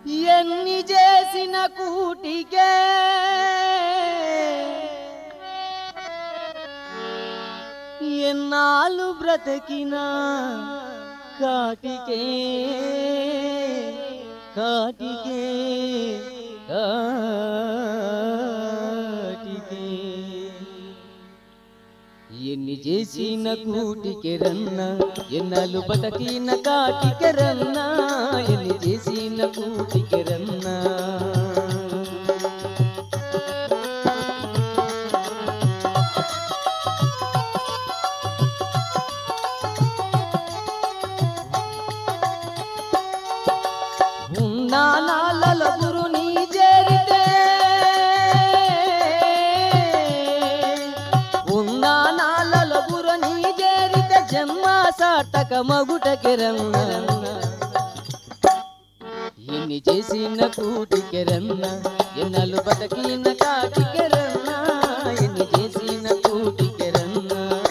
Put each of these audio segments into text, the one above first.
ఎన్ని చేసిన కూటికే ఎన్నాళ్ళు బ్రతికినా కాటికే కాటికే కాటికే ఎన్ని చేసిన కూటికి రన్న ఎన్నాళ్ళు బతకిన కాటికి రన్న ఎన్ని చేసిన కూటికి రన్న ఉన్నా నాళ్ళలో గురుని చేరితే ఉన్నా నాళ్ళలో గురుని చేరితే జన్మ సార్థక మగుటకి రన్న ఎన్ని చేసిన కూటికి రన్న ఎన్నలు బతకిన కాటికి రన్న ఎన్ని చేసిన కూటికి రన్న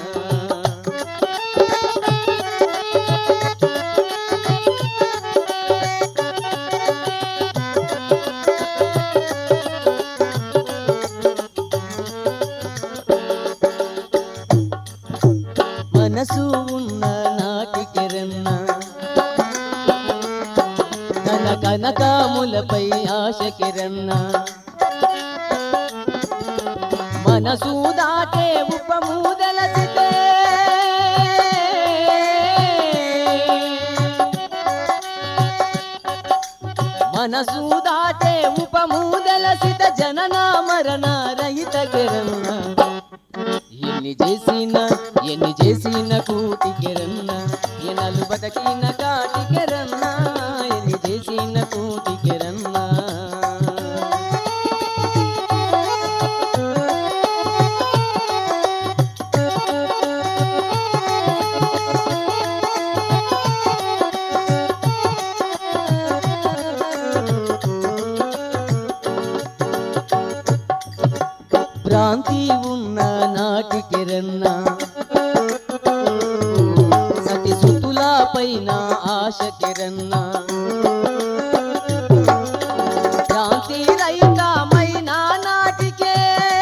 మనసు ఉన్న నాటికి రన్న కన కనకాములపై ఆశకి రన్న మనసు దాటే ఉపమూదలసితే మనసు దాటే ఉపమూదలసిత జనన మరణ రహిత కిరణ ఎన్ని చేసిన ఎన్ని చేసిన కూటికెరన్న ఎనలు బతకిన కాటికెరన్న ఎన్ని చేసిన కూటికెరన్న భ్రాంతి ఉన్న నాటికెరన్న సతి సుతుల పైన ఆశకెరన్న భ్రాంతి రహితమైన నాటికే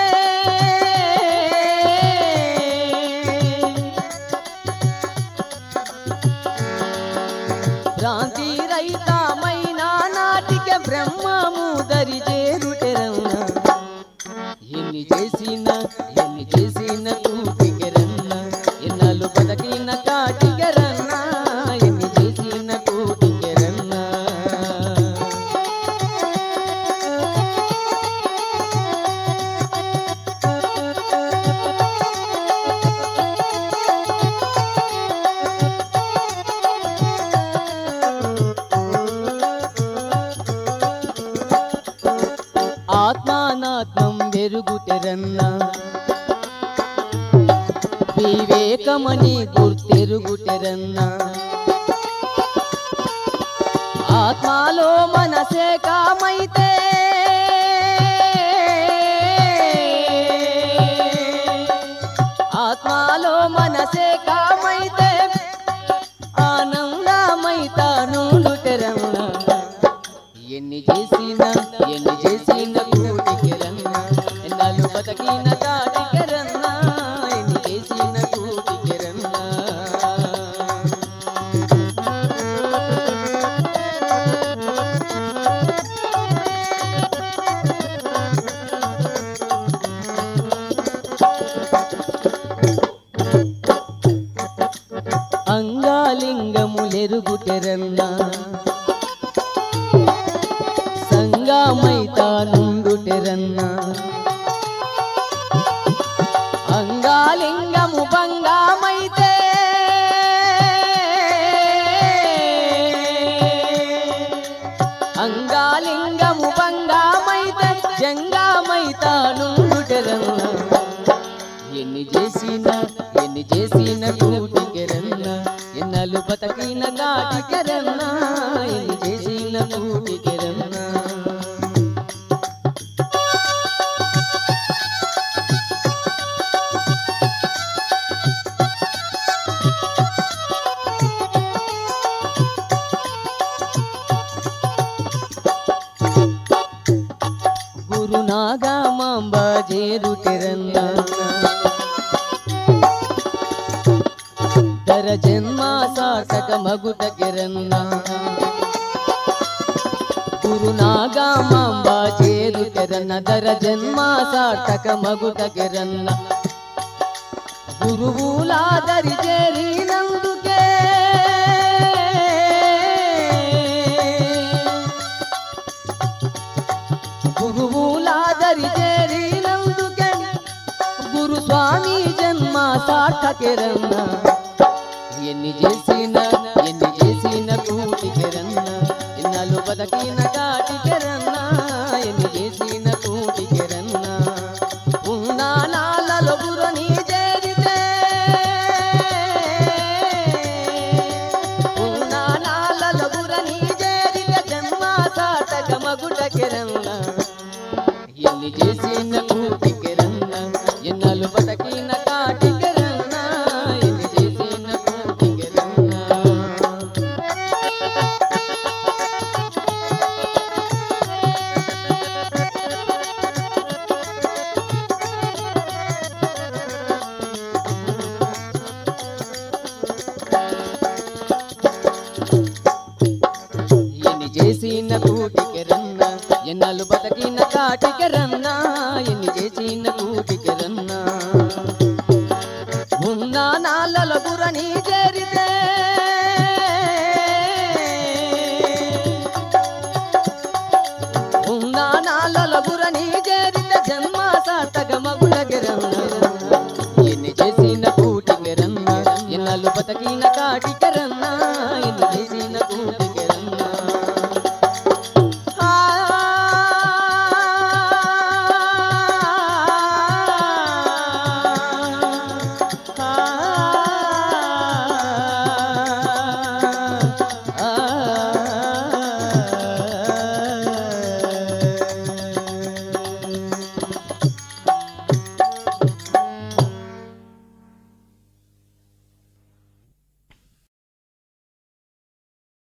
భ్రాంతి రహితమైన నాటికే బ్రహ్మము దరి చేరుటెరన్న ఎన్ని చేసిన ఎన్ని చేసిన కూటికెరన్న ఎన్నాళ్ళు బతకిన కాటికెరన్న ఎన్ని చేసిన కూటికెరన్న ఆత్మానాత్మం వెరుగుటెరన్న వివేకమని గుర్తెరుగుటెరన్న ఆత్మలో మనసే కామైతే ఆత్మలో మనసే కామైతే ఆనందమైతాను లుటెరన్న ఎన్ని చేసిన ఎన్ని చేసిన కూటికి రన్న ఎన్నాళ్ళు బతకిన కాటికి రన్న ఎన్ని చేసిన కూటికి రన్న అంగాలింగములెరుగుటెరన్నా సంగమైతానుండుటెరన్నా అంగాలింగము భంగమైతే అంగాలింగము భంగమైతే జంగమైతానుండుటెరన్నా ఎన్ని చేసిన ఎన్ని చేసిన కూటికెరన్న ఎన్నలు బతకిన కాటికెరన్న ఎన్ని చేసిన కూటికెరన్న నాగమాంబ చేరుటెరన్న దర జన్మ సార్థక మగుట కిరన్న గురు నాగమాంబ చేరుటెరన్న దర జన్మ సార్థక మగుట కిరన్న గురువులాదరి చేరినందుకే గురువులాదరి చేరినందుకే గురు స్వామి జన్మ సార్థకెరన్న ఎన్ని చేసిన ఎన్ని చేసిన కూటికెరన్న ఎన్నాళ్ళు బతికిన కాటికెరన్న ఎన్ని చేసిన కూటికెరన్న ఉన్న నాళ్ళలో గురుని చేరితే ఉన్న నాళ్ళలో గురుని చేరితే జన్మ సాటక మగుటకెరన్న ఎన్ని చేసిన కూటికెరన్న ఎన్నాళ్ళు బతికిన కాటికెరన్న ఎన్ని చేసిన కూటికెరన్న ఎన్ని చేసిన కూటికి రన్న ఎన్నాళ్ళు బతికిన కాటికి రన్న